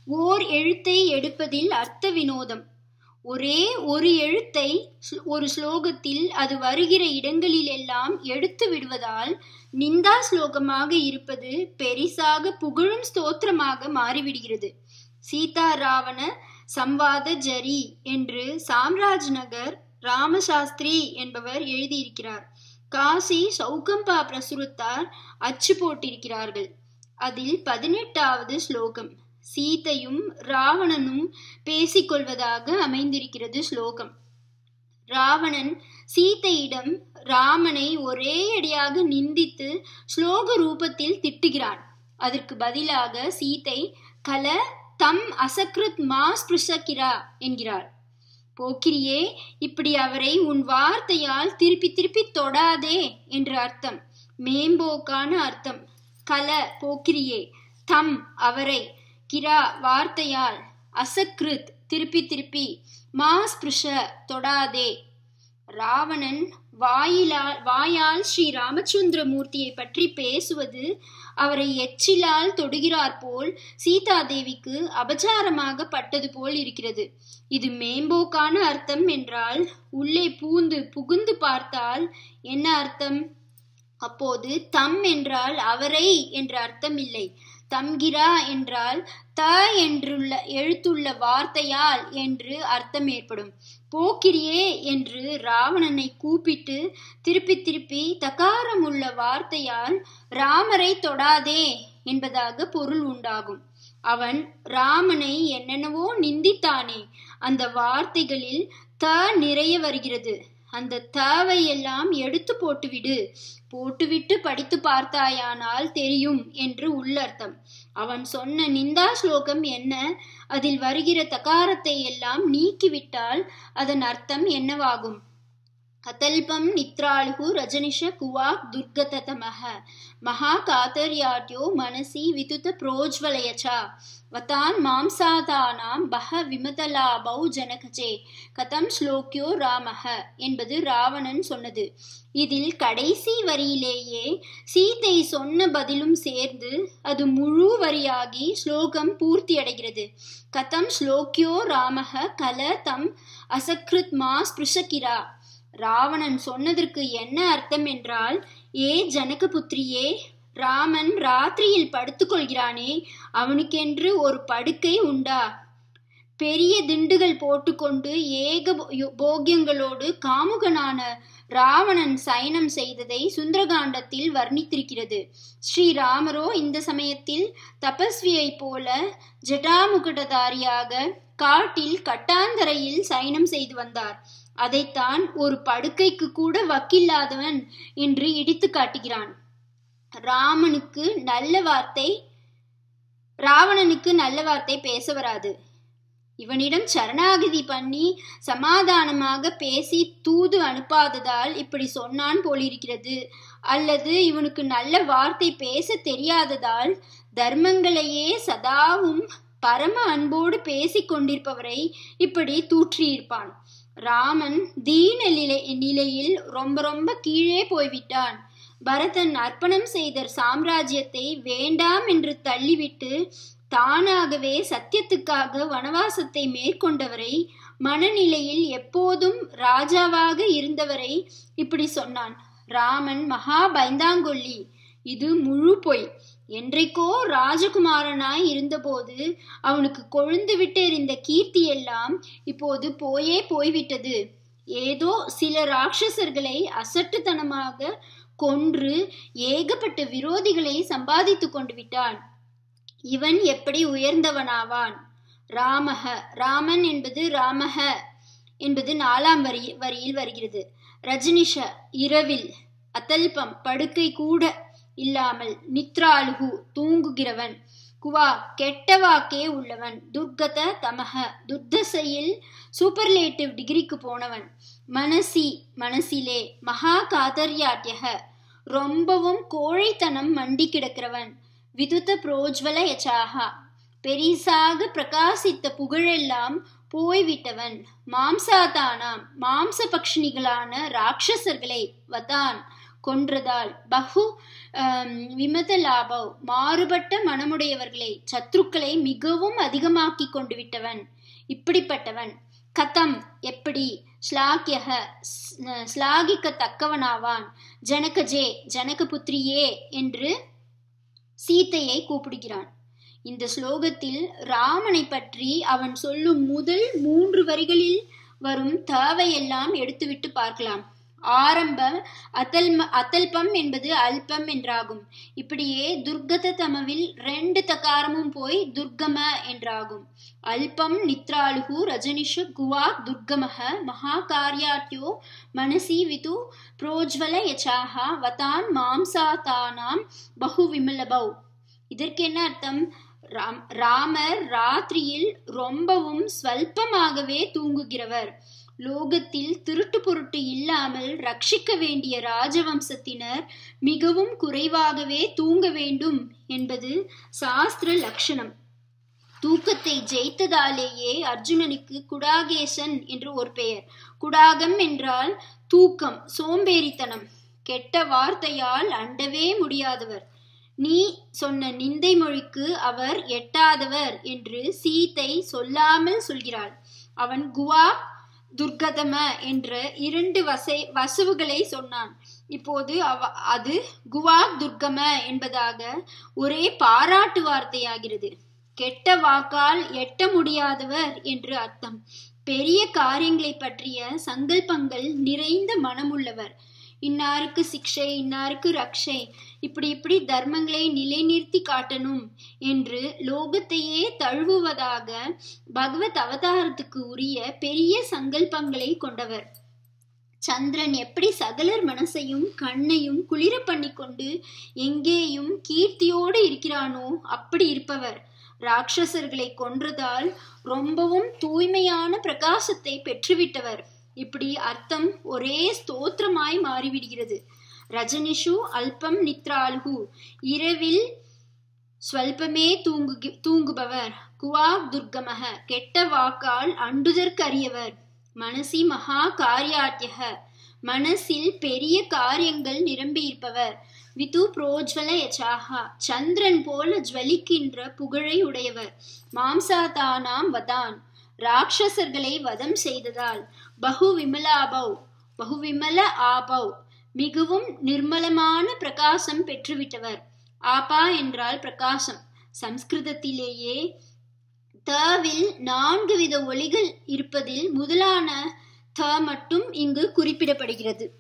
ஓர் எழுத்தை எடுப்பதில் அர்த்த வினோதம் ஒரே ஒரு எழுத்தை ஒரு ஸ்லோகத்தில் அது வருகிற இடங்களிலெல்லாம் எடுத்து விடுவதால் நிந்தா ஸ்லோகமாக இருப்பது பெரிசாக புகழும் ஸ்தோத்திரமாக மாறிவிடுகிறது சீதா ராவண சம்வாத ஜரி என்று சாம்ராஜ் நகர் ராமசாஸ்திரி என்பவர் எழுதியிருக்கிறார் காசி சௌகம்பா பிரசுரத்தார் அச்சு போட்டிருக்கிறார்கள் அதில் பதினெட்டாவது ஸ்லோகம் சீதையும் ராவணனும் பேசிக்கொள்வதாக அமைந்திருக்கிறது ஸ்லோகம் ராவணன் சீதையிடம் ராமனை ஒரே அடியாக நிந்தித்து ஸ்லோக ரூபத்தில் திட்டுகிறான் அதற்கு பதிலாக சீதை கல தம் அசக்ருத் மாஸ் பிருஷகிரா என்கிறார் போக்கிரியே இப்படி அவரை உன் வார்த்தையால் திருப்பி திருப்பி தொடாதே என்று அர்த்தம் மேம்போக்கான அர்த்தம் கல போக்கிரியே தம் அவரை கிரா வார்த்தையால் அசக்ருத் திருப்பி திருப்பி மாஸ்பிருஷ தொடாதே ராவணன் வாயிலால் வாயால் ஸ்ரீ ராமச்சந்திர மூர்த்தியை பற்றி பேசுவது அவரை எச்சிலால் தொடுகிறார் போல் சீதாதேவிக்கு அபச்சாரமாக பட்டது போல் இருக்கிறது இது மேம்போக்கான அர்த்தம் என்றால் உள்ளே பூந்து புகுந்து பார்த்தால் என்ன அர்த்தம் அப்போது தம் என்றால் அவரை என்ற அர்த்தம் இல்லை தம்கிரா என்றால் த என்றுள்ள எழுத்துள்ள வார்த்தையால் என்று அர்த்தம் ஏற்படும் போக்கிரியே என்று ராவணனை கூப்பிட்டு திருப்பி திருப்பி தகாரம் உள்ள வார்த்தையால் ராமரை தொடாதே என்பதாக பொருள் உண்டாகும் அவன் ராமனை என்னென்னவோ நிந்தித்தானே அந்த வார்த்தைகளில் த நிறைய வருகிறது அந்த தவை எல்லாம் எடுத்து போட்டுவிடு போட்டுவிட்டு படித்து பார்த்தாயானால் தெரியும் என்று உள்ளர்த்தம் அவன் சொன்ன நிந்தா ஸ்லோகம் என்ன அதில் வருகிற தகாரத்தை எல்லாம் நீக்கிவிட்டால் அதன் அர்த்தம் என்னவாகும் அத்தல்பம் நித்ராளுகு ரஜனிஷ குவாக் துர்கததமஹ மகா காத்தர்யாட்யோ மனசி விதுத புரோஜ்வலயச்சா வதான் மாம்சாதானாம் பஹ விமதலாபௌ ஜனகஜே கதம் ஸ்லோக்கியோ ராமஹ என்பது ராவணன் சொன்னது இதில் கடைசி வரியிலேயே சீதை சொன்ன பதிலும் சேர்ந்து அது முழு வரியாகி ஸ்லோகம் பூர்த்தி அடைகிறது கதம் ஸ்லோக்கியோ ராமஹ கல தம் அசக்ருத் மா ஸ்பிருஷகிரா ராவணன் சொன்னதற்கு என்ன அர்த்தம் என்றால் ஏ ஜனகபுத்திரியே ராமன் ராத்திரியில் படுத்துக்கொள்கிறானே அவனுக்கென்று ஒரு படுக்கை உண்டா பெரிய திண்டுகள் போட்டுக்கொண்டு ஏக போகியங்களோடு காமுகனான ராவணன் சயனம் செய்ததை சுந்தரகாண்டத்தில் வர்ணித்திருக்கிறது ஸ்ரீராமரோ இந்த சமயத்தில் தபஸ்வியை போல ஜட்டாமுகடதாரியாக காட்டில் கட்டாந்தரையில் சயனம் செய்து வந்தார் அதைத்தான் ஒரு படுக்கைக்கு கூட வக்கில்லாதவன் என்று இடித்து காட்டுகிறான் ராமனுக்கு நல்ல வார்த்தை ராவணனுக்கு நல்ல வார்த்தை பேச வராது இவனிடம் சரணாகதி பண்ணி சமாதானமாக பேசி தூது அனுப்பாததால் இப்படி சொன்னான் போலிருக்கிறது அல்லது இவனுக்கு நல்ல வார்த்தை பேச தெரியாததால் தர்மங்களையே சதாவும் பரம அன்போடு பேசிக் கொண்டிருப்பவரை இப்படி தூற்றியிருப்பான் ராமன் தீன நிலை நிலையில் ரொம்ப ரொம்ப கீழே போய்விட்டான் பரதன் அர்ப்பணம் செய்த சாம்ராஜ்யத்தை வேண்டாம் என்று தள்ளிவிட்டு தானாகவே சத்தியத்துக்காக வனவாசத்தை மேற்கொண்டவரை மனநிலையில் எப்போதும் ராஜாவாக இருந்தவரை இப்படி சொன்னான் ராமன் மகா பைந்தாங்கொல்லி இது முழு பொய் என்றைக்கோ ராஜகுமாரனாய் இருந்தபோது அவனுக்கு கொழுந்து விட்டு எறிந்த கீர்த்தி எல்லாம் இப்போது போயே போய்விட்டது ஏதோ சில ராட்சசர்களை அசட்டுத்தனமாக கொன்று ஏகப்பட்ட விரோதிகளை சம்பாதித்து கொண்டு விட்டான் இவன் எப்படி உயர்ந்தவனாவான் ராமக ராமன் என்பது ராமக என்பது நாலாம் வரி வரியில் வருகிறது ரஜினிஷ இரவில் அத்தல்பம் படுக்கை கூட இல்லாமல் நித்ராலுகு தூங்குகிறவன் குவா கெட்ட வாக்கே உள்ளவன் துர்கத தமக துர்தசையில் சூப்பர்லேட்டிவ் டிகிரிக்கு போனவன் மனசி மனசிலே மகா காதர்யாட்டியக ரொம்பவும் கோழைத்தனம் மண்டி கிடக்கிறவன் விதுத புரோஜ்வல யச்சாகா பெரிசாக பிரகாசித்த புகழெல்லாம் போய்விட்டவன் மாம்சாதானாம் மாம்ச பக்ஷினிகளான ராட்சசர்களை வதான் கொன்றதால் பகு விமத லாபவ் மாறுபட்ட மனமுடையவர்களை சத்ருக்களை மிகவும் அதிகமாக்கி கொண்டு விட்டவன் இப்படிப்பட்டவன் கதம் எப்படி ஸ்லாகியக ஸ்லாகிக்கத்தக்கவனாவான் ஜனகஜே ஜனகபுத்திரியே என்று சீத்தையை கூப்பிடுகிறான் இந்த ஸ்லோகத்தில் ராமனை பற்றி அவன் சொல்லும் முதல் மூன்று வரிகளில் வரும் தேவையெல்லாம் எடுத்துவிட்டு பார்க்கலாம் ஆரம்பம் அத்தல் அத்தல்பம் என்பது அல்பம் என்றாகும் இப்படியே துர்கத தமவில் ரெண்டு தகாரமும் போய் துர்கம என்றாகும் அல்பம் நித்ராலுகு ரஜனிஷு குவா துர்கமக மகா காரியாட்யோ மனசி விது புரோஜ்வல யச்சாக வதான் மாம்சாதானாம் பகு விமலபௌ இதற்கு என்ன அர்த்தம் ராம் ராமர் ராத்திரியில் ரொம்பவும் ஸ்வல்பமாகவே தூங்குகிறவர் லோகத்தில் திருட்டு பொருட்டு இல்லாமல் ரட்சிக்க வேண்டிய ராஜவம்சத்தினர் மிகவும் குறைவாகவே தூங்க வேண்டும் என்பது சாஸ்திர லட்சணம் தூக்கத்தை ஜெயித்ததாலேயே அர்ஜுனனுக்கு குடாகேசன் என்று ஒரு பெயர் குடாகம் என்றால் தூக்கம் சோம்பேறித்தனம் கெட்ட வார்த்தையால் அண்டவே முடியாதவர் நீ சொன்ன நிந்தை மொழிக்கு அவர் எட்டாதவர் என்று சீத்தை சொல்லாமல் சொல்கிறாள் அவன் குவா துர்கதம என்ற இரண்டு வசை வசுவுகளை சொன்னான் இப்போது அவ அது குவா துர்கம என்பதாக ஒரே பாராட்டு வார்த்தையாகிறது கெட்ட வாக்கால் எட்ட முடியாதவர் என்று அர்த்தம் பெரிய காரியங்களை பற்றிய சங்கல்பங்கள் நிறைந்த மனமுள்ளவர் இன்னாருக்கு சிக்ஷை இன்னாருக்கு ரக்ஷை இப்படி இப்படி தர்மங்களை நிலைநிறுத்தி காட்டணும் என்று லோகத்தையே தழுவுவதாக பகவத் அவதாரத்துக்கு உரிய பெரிய சங்கல்பங்களை கொண்டவர் சந்திரன் எப்படி சகலர் மனசையும் கண்ணையும் குளிர பண்ணி கொண்டு எங்கேயும் கீர்த்தியோடு இருக்கிறானோ அப்படி இருப்பவர் ராட்சசர்களை கொன்றதால் ரொம்பவும் தூய்மையான பிரகாசத்தை பெற்றுவிட்டவர் இப்படி அர்த்தம் ஒரே ஸ்தோத்திரமாய் மாறிவிடுகிறது ரஜனிஷு அல்பம் நித்ரால்கு இரவில் ஸ்வல்பமே தூங்கு தூங்குபவர் குவா துர்கமக கெட்ட வாக்கால் அண்டுதற்கரியவர் மனசி மகா காரியாத்தியக மனசில் பெரிய காரியங்கள் நிரம்பியிருப்பவர் விது புரோஜ்வல யச்சாகா சந்திரன் போல ஜுவலிக்கின்ற புகழை உடையவர் மாம்சாதானாம் வதான் ராட்சசர்களை வதம் செய்ததால் பகு விமலாபவ் பகு விமல ஆபவ் மிகவும் நிர்மலமான பிரகாசம் பெற்றுவிட்டவர் ஆபா என்றால் பிரகாசம் சம்ஸ்கிருதத்திலேயே தவில் நான்கு வித ஒளிகள் இருப்பதில் முதலான த மட்டும் இங்கு குறிப்பிடப்படுகிறது